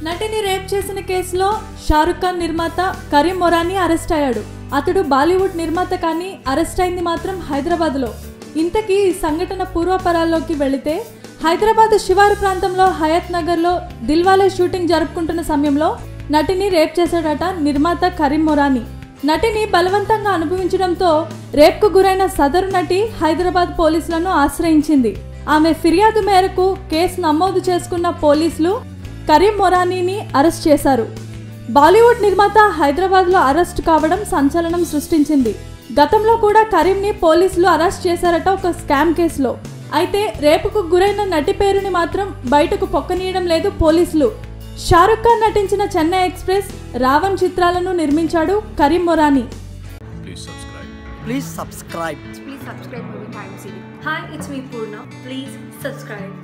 నటిని rape చేసిన కేసులో షారుఖ్ ఖాన్ నిర్మాత కరీం మొరానీ అరెస్ట్ అయ్యాడు అతడు బాలీవుడ్ నిర్మాత కానీ అరెస్ట్ అయింది మాత్రం హైదరాబాద్లో ఇంతకీ ఈ సంఘటన పూర్వపరాల్లోకి వెళితే హైదరాబాద్ శివారు ప్రాంతంలో హయత్ నగర్లో దిల్వాలే షూటింగ్ జరుపుకుంటున్న సమయంలో నటిని రేప్ చేశాడట నిర్మాత కరీం మొరానీ నటిని బలవంతంగా అనుభవించడంతో రేప్కు గురైన సదరు నటి హైదరాబాద్ పోలీసులను ఆశ్రయించింది ఆమె ఫిర్యాదు మేరకు కేసు నమోదు చేసుకున్న పోలీసులు కరీం మొరానీని అరెస్ట్ చేశారు బాలీవుడ్ నిర్మాత హైదరాబాద్లో అరెస్ట్ కావడం సంచలనం సృష్టించింది గతంలో కూడా కరీంని పోలీసులు అరెస్ట్ చేశారట ఒక స్కామ్ కేసులో అయితే రేపుకు గురైన నటి పేరుని మాత్రం బయటకు పొక్కనీయడం లేదు పోలీసులు షారుఖ్ ఖాన్ నటించిన చెన్నై ఎక్స్ప్రెస్ రావణ్ చిత్రాలను నిర్మించాడు Karim మొరానీ Please subscribe. Please subscribe. Please subscribe Movie Time Series. Hi, it's me Purna. Please subscribe.